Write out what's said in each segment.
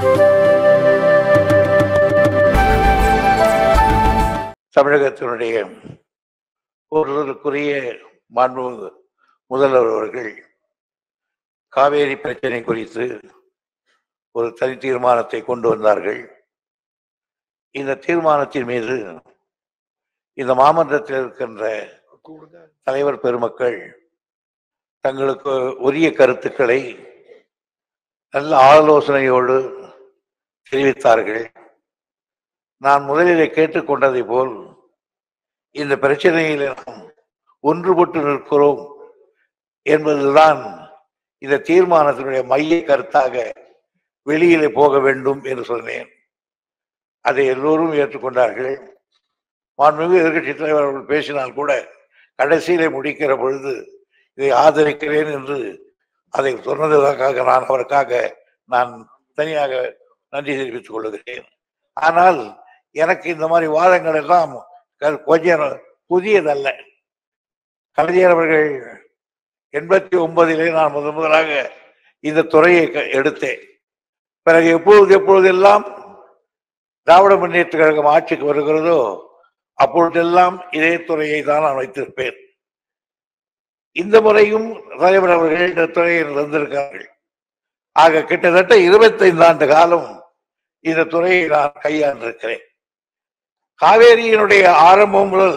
தமிழகத்தினுடைய ஒருவருக்குரிய மாண்பு முதல்வர் அவர்கள் காவேரி பிரச்சனை குறித்து ஒரு தனி தீர்மானத்தை கொண்டு வந்தார்கள் இந்த தீர்மானத்தின் மீது இந்த மாமன்றத்தில் இருக்கின்ற தலைவர் பெருமக்கள் தங்களுக்கு உரிய கருத்துக்களை நல்ல ஆலோசனையோடு தெரிவித்தார்கள் நான் முதலிலே கேட்டுக்கொண்டதை போல் இந்த பிரச்சனையில் நாம் ஒன்றுபட்டு நிற்கிறோம் என்பதுதான் இந்த தீர்மானத்தினுடைய மைய கருத்தாக வெளியிலே போக வேண்டும் என்று சொன்னேன் அதை எல்லோரும் ஏற்றுக்கொண்டார்கள் மாண்புமிகு எதிர்கட்சி தலைவர் அவர்கள் பேசினால் கூட கடைசியிலே முடிக்கிற பொழுது இதை ஆதரிக்கிறேன் என்று அதை சொன்னதற்காக நான் அவருக்காக நான் தனியாக நன்றி தெரிவித்துக் கொள்கிறேன் ஆனால் எனக்கு இந்த மாதிரி வாதங்கள் எல்லாம் க- கொஞ்சம் புதியதல்ல கலைஞர் அவர்கள் எண்பத்தி ஒன்பதிலே நான் முதன் முதலாக இந்த துறையை க- எடுத்தேன் பிறகு எப்பொழுது எப்பொழுதெல்லாம் திராவிட முன்னேற்ற கழகம் ஆட்சிக்கு வருகிறதோ அப்பொழுதெல்லாம் இதே துறையை தான் நான் வைத்திருப்பேன் இந்த முறையும் தலைவர் அவர்கள் இந்த துறையில் இருந்திருக்கிறார்கள் ஆக கிட்டத்தட்ட இருபத்தைந்து ஆண்டு காலம் இந்த துறையை நான் கையாண்டிருக்கிறேன் காவேரியினுடைய ஆரம்பம் முதல்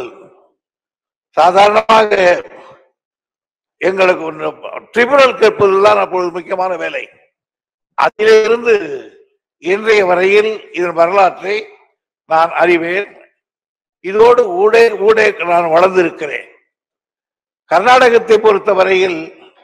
சாதாரணமாக எங்களுக்கு ஒன்று ட்ரிபுனல் கேட்பதுதான் அப்பொழுது முக்கியமான வேலை அதிலே இருந்து இன்றைய வரையில் இதன் வரலாற்றை நான் அறிவேன் இதோடு ஊடே ஊடே நான் வளர்ந்திருக்கிறேன் கர்நாடகத்தை பொறுத்த வரையில்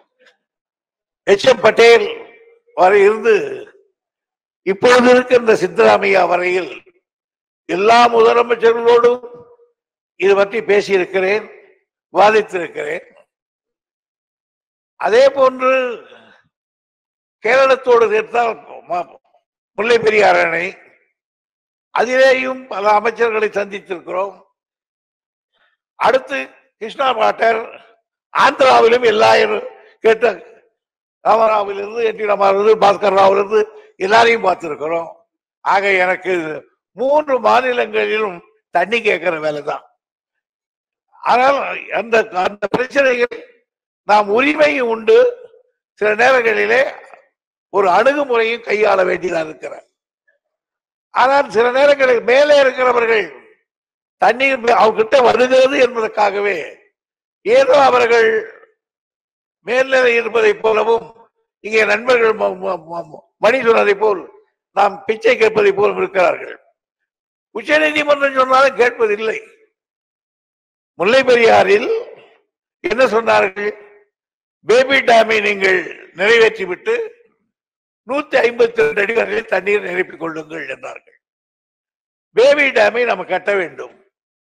எச் எம் பட்டேல் வரை இருந்து இப்பொழுது இருக்கின்ற சித்தராமையா வரையில் எல்லா முதலமைச்சர்களோடும் இது பற்றி பேசியிருக்கிறேன் வாதித்திருக்கிறேன் அதே போன்று கேரளத்தோடு சேர்த்தால் ம- முல்லை பெரியார் அணை அதிலேயும் பல அமைச்சர்களை சந்தித்திருக்கிறோம் அடுத்து கிருஷ்ணா வாட்டர் ஆந்திராவிலும் எல்லா இரு- கேட்ட ராமராவிலிருந்து என் டி ராமாவிலிருந்து பாஸ்கர் ராவிலிருந்து எல்லாரையும் பார்த்திருக்கிறோம் ஆக எனக்கு மூன்று மாநிலங்களிலும் தண்ணி கேட்கிற வேலை தான் ஆனால் அந்த அந்த பிரச்சனைகள் நாம் உரிமையும் உண்டு சில நேரங்களிலே ஒரு அணுகுமுறையும் கையாள வேண்டியதா இருக்கிறார் ஆனால் சில நேரங்களில் மேலே இருக்கிறவர்கள் தண்ணீர் மே- அவர்கிட்ட வருகிறது என்பதற்காகவே ஏதோ அவர்கள் மேல்நிலை இருப்பதைப் போலவும் இங்கே நண்பர்கள் ம- ம- ம- மணி சொன்னதை போல் நாம் பிச்சை கேட்பதை போலும் இருக்கிறார்கள் உச்ச நீதிமன்றம் சொன்னாலும் கேட்பதில்லை முல்லை பெரியாறில் என்ன சொன்னார்கள் பேபி டேமை நீங்கள் நிறைவேற்றி விட்டு நூத்தி ஐம்பத்தி ரெண்டு அடி வரையில் தண்ணீர் நிரப்பிக் கொள்ளுங்கள் என்றார்கள் பேபி டேமை நம்ம கட்ட வேண்டும்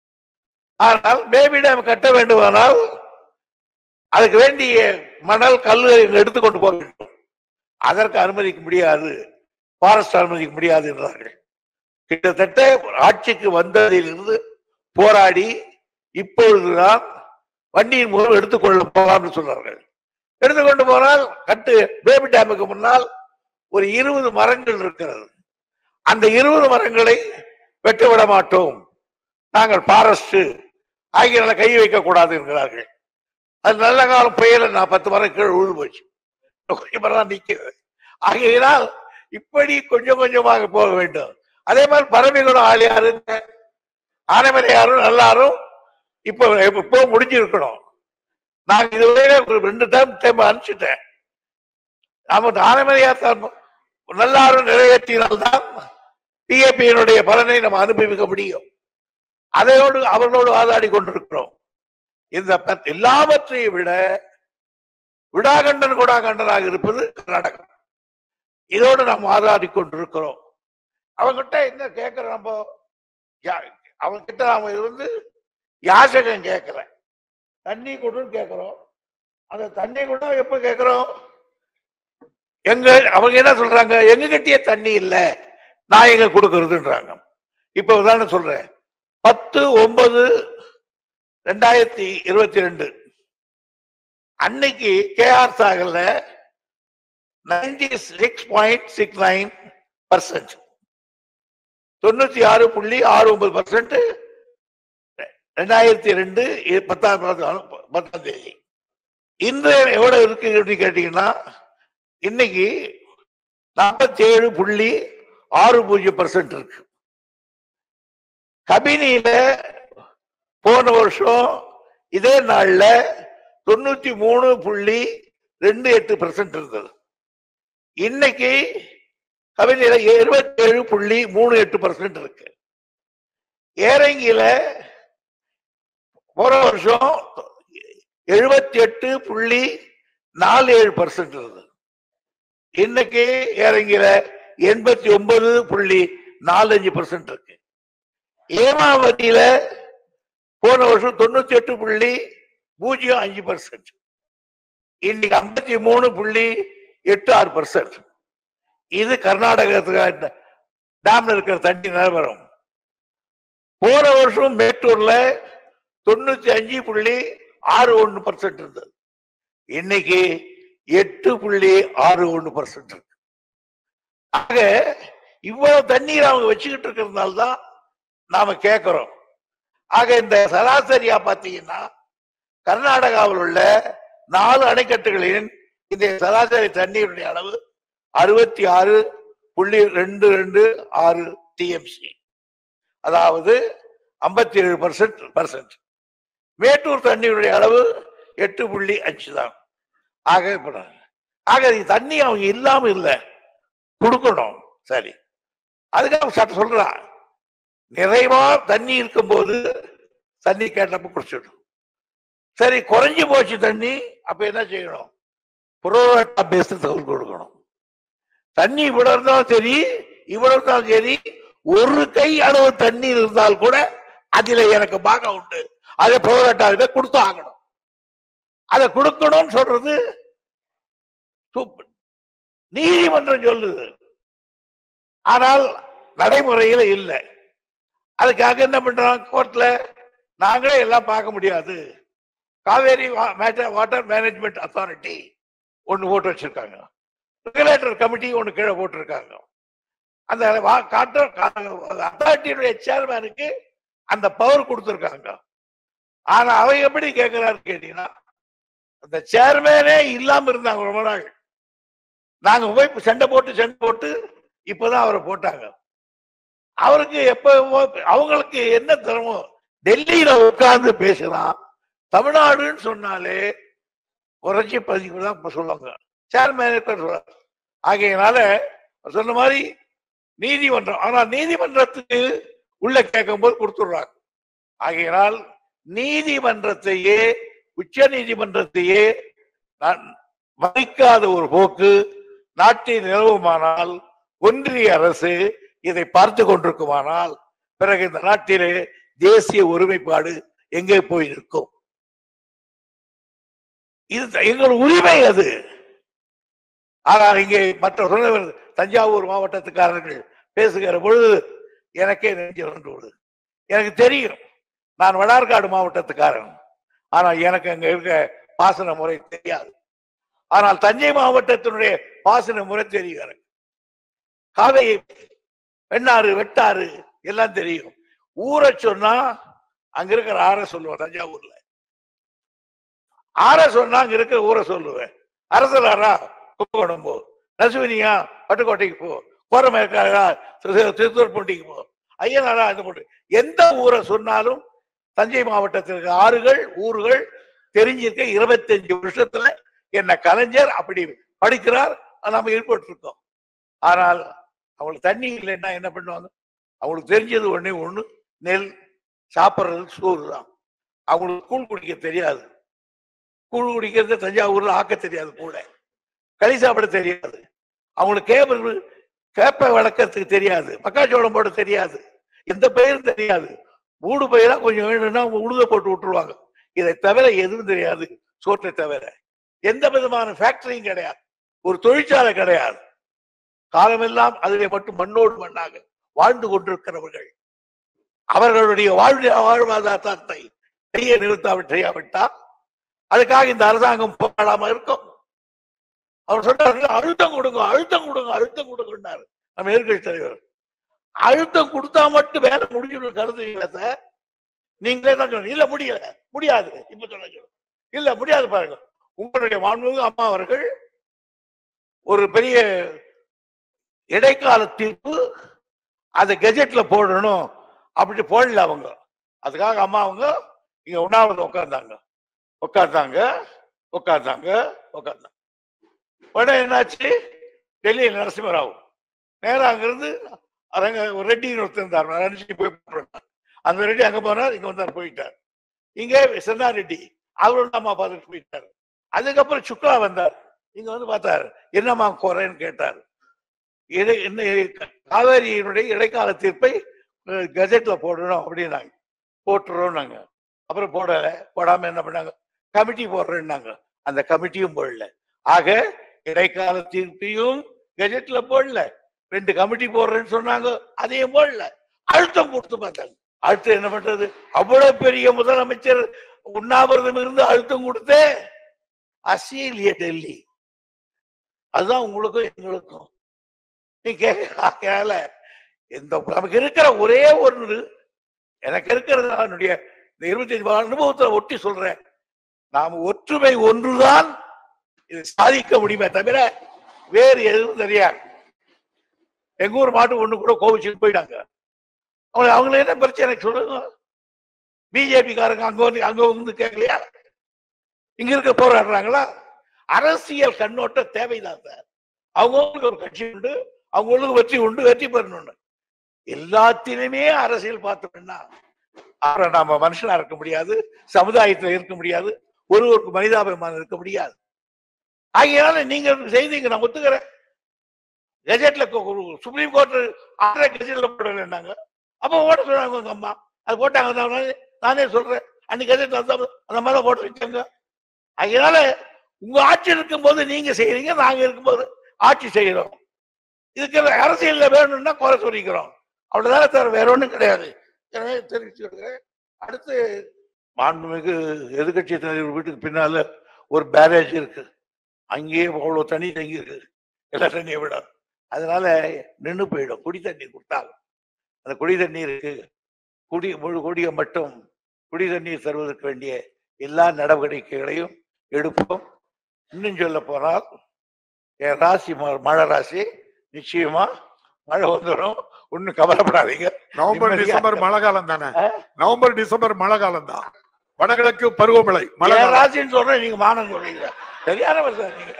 ஆனால் பேபி டேம் கட்ட வேண்டுமானால் அதுக்கு வேண்டிய மணல் கல்லு எடுத்துக்கொண்டு போக வேண்டும் அதற்கு அனுமதிக்க முடியாது ஃபாரஸ்ட் அனுமதிக்க முடியாது என்றார்கள் கிட்டத்தட்ட ஆட்சிக்கு வந்ததிலிருந்து போராடி இப்பொழுதுதான் வண்டியின் மூலம் எடுத்துக்கொள்ள போகலாம் என்று சொன்னார்கள் எடுத்துக்கொண்டு போனால் கட்டு பேபி டேமுக்கு முன்னால் ஒரு இருபது மரங்கள் இருக்கிறது அந்த இருபது மரங்களை வெட்ட விட மாட்டோம் நாங்கள் ஃபாரஸ்ட் ஆகியனால கை வைக்க கூடாது என்கிறார்கள் அது நல்ல காலம் புயல நான் பத்து மரம் கீழே விழுந்து போச்சு இன்னும் கொஞ்சம் மரம் தான் நிற்கிறது ஆகையினால் இப்படி கொஞ்சம் கொஞ்சமாக போக வேண்டும் அதே மாதிரி பறவைகளும் ஆளியாரு ஆனைமலையாரும் நல்லாரும் இப்ப இப்போ முடிஞ்சிருக்கணும் நான் இதுவரை ஒரு ரெண்டு டைம் டைம் அனுப்பிச்சிட்டேன் நாம ஆனைமலையார் தான் நல்லாரும் நிறைவேற்றினால்தான் டிஏபியினுடைய பலனை நம்ம அனுபவிக்க முடியும் அதையோடு அவர்களோடு வாதாடி கொண்டிருக்கிறோம் இந்த ப- எல்லாவற்றையும் விட விடாகண்டன் கொடாகண்டனாக இருப்பது கர்நாடகம் இதோடு நாம் வாதாடி கொண்டிருக்கிறோம் அவங்கிட்ட என்ன கேட்கிற நம்ம யா- அவன்கிட்ட நாம இருந்து யாசகம் கேட்கல தண்ணி கொடுன்னு கேட்கிறோம் அந்த தண்ணி கூட எப்ப கேட்கிறோம் எங்க அவங்க என்ன சொல்றாங்க எங்க கிட்டயே தண்ணி இல்ல நான் எங்க கொடுக்கறதுன்றாங்க இப்ப உதாரணம் சொல்றேன் பத்து ஒன்பது ரெண்டாயிரத்தி இருபத்தி ரெண்டு அன்னைக்கு கேஆர் சாகர்ல ninety six point six nine percent தொண்ணூத்தி ஆறு புள்ளி ஆறு ஒன்பது பர்சன்ட் ரெண்டாயிரத்தி ரெண்டு பத்தாம் பத்தாம் தேதி இன்று எவ்வளவு இருக்கு அப்படின்னு கேட்டீங்கன்னா இன்னைக்கு நாற்பத்தி ஏழு புள்ளி ஆறு பூஜ்ஜியம் பர்சன்ட் இருக்கு கபினியில போன வருஷம் இதே நாள்ல தொண்ணூத்தி மூணு புள்ளி ரெண்டு எட்டு பர்சன்ட் இருந்தது இன்னைக்கு கபினியில இருபத்தி ஏழு புள்ளி மூணு எட்டு பர்சன்ட் இருக்கு ஏரங்கில போன வருஷம் எழுபத்தி எட்டு புள்ளி நாலு ஏழு பர்சன்ட் இருந்தது இன்னைக்கு ஏரங்கில எண்பத்தி ஒன்பது புள்ளி நாலஞ்சு பர்சன்ட் இருக்கு ஏமாவதியில போன வருஷம் தொண்ணூத்தி எட்டு புள்ளி பூஜ்ஜியம் அஞ்சு பர்சன்ட் இன்னைக்கு ஐம்பத்தி மூணு புள்ளி எட்டு ஆறு பர்சன்ட் இது கர்நாடகத்துக்கு டேம்ல இருக்கிற தண்ணி நிலவரம் போன வருஷம் மேட்டூர்ல தொண்ணூத்தி அஞ்சு புள்ளி ஆறு ஒண்ணு பர்சன்ட் இருந்தது இன்னைக்கு எட்டு புள்ளி ஆறு ஒண்ணு பர்சன்ட் இருக்கு ஆக இவ்வளவு தண்ணீர் அவங்க வச்சுக்கிட்டு இருக்கிறதுனால தான் நாம கேட்கிறோம் ஆக இந்த சராசரியா பாத்தீங்கன்னா கர்நாடகாவில் உள்ள நாலு அணைக்கட்டுகளின் இந்த சராசரி தண்ணீருடைய அளவு அறுபத்தி ஆறு புள்ளி ரெண்டு ரெண்டு ஆறு டிஎம்சி அதாவது ஐம்பத்தி ஏழு பர்சன்ட் பர்சன்ட் மேட்டூர் தண்ணீருடைய அளவு எட்டு புள்ளி அஞ்சு தான் ஆக இப்ப நான்- ஆக இது தண்ணி அவங்க இல்லாம இல்லை கொடுக்கணும் சரி அதுக்காக சட்ட சொல்றான் நிறைவா தண்ணி இருக்கும்போது தண்ணி கேட்டப்ப குடிச்சிடும் சரி குறைஞ்சு போச்சு தண்ணி அப்ப என்ன செய்யணும் புரோட்டா பேஸ்ட் தகவல் கொடுக்கணும் தண்ணி இவ்வளவு இருந்தாலும் சரி இவ்வளவு இருந்தாலும் சரி ஒரு கை அளவு தண்ணீர் இருந்தால் கூட அதுல எனக்கு பாகம் உண்டு அதை புரோட்டா கொடுத்து ஆகணும் அதை கொடுக்கணும்னு சொல்றது சூப்பர் நீதிமன்றம் சொல்லுது ஆனால் நடைமுறையில இல்லை அதுக்காக என்ன பண்றோம் கோர்ட்ல நாங்களே எல்லாம் பார்க்க முடியாது காவேரி வாட்டர் மேனேஜ்மெண்ட் அத்தாரிட்டி ஒன்னு போட்டு வச்சிருக்காங்க ரெகுலேட்டர் கமிட்டி ஒன்னு கீழே போட்டிருக்காங்க அந்த அத்தாரிட்டியுடைய சேர்மேனுக்கு அந்த பவர் கொடுத்திருக்காங்க ஆனா அவ எப்படி கேட்கிறாரு கேட்டீங்கன்னா அந்த சேர்மேனே இல்லாம இருந்தாங்க ரொம்ப நாள் நாங்க போய் சண்டை போட்டு சண்டை போட்டு இப்பதான் அவரை போட்டாங்க அவருக்கு எப்ப அவங்களுக்கு என்ன திறமோ டெல்லியில உட்கார்ந்து பேசலாம் தமிழ்நாடுன்னு சொன்னாலே குறைச்சி பதிவு தான் இப்ப சொல்லுவாங்க சேர்மேனே சொல்றாங்க ஆகையினால சொன்ன மாதிரி நீதிமன்றம் ஆனா நீதிமன்றத்துக்கு உள்ள கேட்கும் போது கொடுத்துடுறாங்க ஆகையினால் நீதிமன்றத்தையே உச்ச நீதிமன்றத்தையே நான் மதிக்காத ஒரு போக்கு நாட்டில் நிலவுமானால் ஒன்றிய அரசு இதை பார்த்து கொண்டிருக்குமானால் பிறகு இந்த நாட்டிலே தேசிய ஒருமைப்பாடு எங்கே போய் நிற்கும் இது எங்கள் உரிமை அது ஆனால் இங்கே மற்ற சொன்னவர் தஞ்சாவூர் மாவட்டத்துக்காரர்கள் பேசுகிற பொழுது எனக்கே நெஞ்சு விடுது எனக்கு தெரியும் நான் வடார்காடு மாவட்டத்துக்காரன் ஆனால் எனக்கு அங்க இருக்க பாசன முறை தெரியாது ஆனால் தஞ்சை மாவட்டத்தினுடைய பாசன முறை தெரியும் எனக்கு காவேரி வெண்ணாறு வெட்டாறு எல்லாம் தெரியும் ஊரை சொன்னா அங்க இருக்கிற ஆற சொல்லுவேன் தஞ்சாவூர்ல ஆற சொன்னா அங்க இருக்கிற ஊரை சொல்லுவேன் அரசலாரா கும்பகோணம் போ நசுவினியா பட்டுக்கோட்டைக்கு போ கோரமேற்காரா திருத்தூர்பூண்டிக்கு போ ஐயனாரா இந்த போட்டு எந்த ஊரை சொன்னாலும் தஞ்சை மாவட்டத்திற்கு ஆறுகள் ஊர்கள் தெரிஞ்சிருக்க இருபத்தஞ்சு வருஷத்துல என்ன கலைஞர் அப்படி படிக்கிறார் நாம ஈடுபட்டிருக்கோம் ஆனால் அவங்களுக்கு தண்ணி இல்லைன்னா என்ன பண்ணுவாங்க அவங்களுக்கு தெரிஞ்சது ஒண்ணே ஒண்ணு நெல் சாப்பிட்றது சோறு தான் அவங்களுக்கு கூழ் குடிக்க தெரியாது கூழ் குடிக்கிறது தஞ்சாவூர்ல ஆக்க தெரியாது கூட களி சாப்பிட தெரியாது அவங்களுக்கு கேபிள் கேப்பை வளர்க்கறதுக்கு தெரியாது மக்காச்சோளம் போட தெரியாது எந்த பயிரும் தெரியாது மூடு பயிரா கொஞ்சம் வேணும்னா உழுத போட்டு விட்டுருவாங்க இதை தவிர எதுவும் தெரியாது சோற்றை தவிர எந்த விதமான ஃபேக்டரியும் கிடையாது ஒரு தொழிற்சாலை கிடையாது காலமெல்லாம் அதிலே மட்டும் மண்ணோடு மண்ணாக வாழ்ந்து கொண்டிருக்கிறவர்கள் அவர்களுடைய வாழ் வாழ்வாதாரத்தை செய்ய நிறுத்தாவிட்டால் அதுக்காக இந்த அரசாங்கம் போராடாம இருக்கும் அவர் சொன்னார்கள் அழுத்தம் கொடுங்க அழுத்தம் கொடுங்க அழுத்தம் கொடுங்கன்னாரு நம்ம எதிர்கட்சி தலைவர் அழுத்தம் கொடுத்தா மட்டும் வேலை முடிஞ்சிடும் கருதுங்களா சார் நீங்களே தான் சொல்லுங்க இல்ல முடியல முடியாது இப்ப சொல்லுங்க இல்ல முடியாது பாருங்க உங்களுடைய மாண்புமிகு அம்மா அவர்கள் ஒரு பெரிய இடைக்கால தீர்ப்பு அதை கெஜெட்ல போடணும் அப்படி போடல அவங்க அதுக்காக அம்மா அவங்க இங்க உண்ணாவிரதம் உட்கார்ந்தாங்க உட்கார்ந்தாங்க உட்கார்ந்தாங்க உட்கார்ந்தாங்க உடனே என்னாச்சு டெல்லியில் நரசிம்மராவ் நேரா அங்கிருந்து அரங்க ஒரு ரெட்டின்னு ஒருத்தர் இருந்தார் ரணிஜி போய் போட்டார். அந்த ரெட்டி அங்க போனார் இங்க வந்தார் போயிட்டார் இங்க சென்னா ரெட்டி அவரோட அம்மா பார்த்துட்டு போயிட்டார் அதுக்கப்புறம் சுக்லா வந்தார் இங்க வந்து பார்த்தார் என்னம்மா குறைன்னு கேட்டார் இடை என்ன காவேரியினுடைய இடைக்கால தீர்ப்பை அஹ், கெஜெட்ல போடணும் அப்படின்னாங்க போட்டுறோம் நாங்க அப்புறம் போடல போடாம என்ன பண்ணாங்க கமிட்டி போடுறேன்னாங்க அந்த கமிட்டியும் போடல ஆக இடைக்கால தீர்ப்பையும் கெஜெட்ல போடல ரெண்டு கமிட்டி போடுறேன்னு சொன்னாங்க அதையும் போடல அழுத்தம் கொடுத்து பார்த்தாங்க அடுத்து என்ன பண்றது அவ்வளவு பெரிய முதலமைச்சர் உண்ணாவிரதம் இருந்து அழுத்தம் கொடுத்தே அசீலிய டெல்லி அதுதான் உங்களுக்கும் எங்களுக்கும் நீ கேட்கல இந்த நமக்கு இருக்கிற ஒரே ஒன்று எனக்கு இருக்கிறது என்னுடைய இந்த இருபத்தி அஞ்சு அனுபவத்தை ஒட்டி சொல்றேன் நாம் ஒற்றுமை ஒன்றுதான் இது சாதிக்க முடியுமே தவிர வேறு எதுவும் தெரியாது எங்க ஊர் மாட்டு ஒண்ணு கூட கோவிச்சுட்டு போயிட்டாங்க அவங்க அவங்கள என்ன பிரச்சனை சொல்லுங்க பிஜேபி காரங்க அங்க வந்து அங்க வந்து கேட்கலையா இங்க இருக்க போராடுறாங்களா அரசியல் கண்ணோட்டம் தேவைதான் சார் அவங்களுக்கு ஒரு கட்சி உண்டு அவங்களுக்கு வெற்றி உண்டு வெற்றி பெறணும்னு எல்லாத்திலுமே அரசியல் பார்த்தோம்னா அப்புறம் நாம மனுஷனா இருக்க முடியாது சமுதாயத்துல இருக்க முடியாது ஒருவருக்கு மனிதாபிமானம் இருக்க முடியாது ஆகையால நீங்க செய்தீங்க நான் ஒத்துக்கிறேன் கெஜெட்ல ஒரு சுப்ரீம் கோர்ட் ஆறரை கெஜெட்ல போடலன்னாங்க அப்ப ஓட்ட சொன்னாங்க உங்க அம்மா அது போட்டாங்க நானே நானே சொல்றேன் அன்னைக்கு கெஜெட்ல அந்த அந்த மாதிரி போட்டு வச்சாங்க அதனால உங்க ஆட்சி இருக்கும்போது நீங்க செய்யறீங்க நாங்க இருக்கும்போது ஆட்சி செய்யறோம் இதுக்கு அரசியல்ல வேணும்னா குறை சொல்லிக்கிறோம் அவ்வளவுதானே தவிர வேற ஒண்ணும் கிடையாது எனவே தெரிவிச்சுக்கிறேன் அடுத்து மாண்புமிகு எதிர்கட்சி தலைவர் வீட்டுக்கு பின்னால ஒரு பேரேஜ் இருக்கு அங்கேயே அவ்வளவு தண்ணி தங்கி இருக்கு எல்லா தண்ணியை விட அதனால நின்று போயிடும் குடி தண்ணி கொடுத்தாங்க அந்த குடி தண்ணீருக்கு குடி முழு குடிய மட்டும் குடி தண்ணீர் தருவதற்கு வேண்டிய எல்லா நடவடிக்கைகளையும் எடுப்போம் இன்னும் சொல்ல போனால் என் ராசி ம- மழை ராசி நிச்சயமா மழை வந்துடும் ஒன்னும் கவலைப்படாதீங்க நவம்பர் நிம்மதியா டிசம்பர் இருக்க. மழை காலம் தானே ஆ? நவம்பர் டிசம்பர் மழை காலம் தான் வடகிழக்கு பருவமழை மழை என் காலம். ராசின்னு சொல்றேன் நீங்க மானம் சொல்றீங்க சரியானவர் சார் நீங்க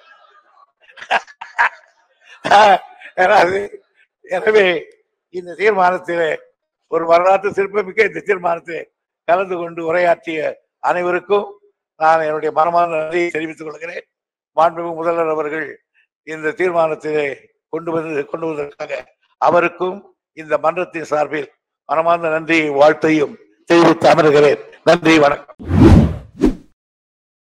யாராவது எனவே இந்த தீர்மானத்திலே ஒரு வரலாற்று சிறப்புமிக்க இந்த தீர்மானத்திலே கலந்து கொண்டு உரையாற்றிய அனைவருக்கும் நான் என்னுடைய மனமார்ந்த நன்றியை தெரிவித்துக் கொள்கிறேன் மாண்புமிகு முதல்வர் அவர்கள் இந்த தீர்மானத்திலே கொண்டு வந்து கொண்டு வந்ததற்காக அவருக்கும் இந்த மன்றத்தின் சார்பில் மனமார்ந்த நன்றியை வாழ்த்தையும் தெரிவித்து அமர்கிறேன் நன்றி வணக்கம்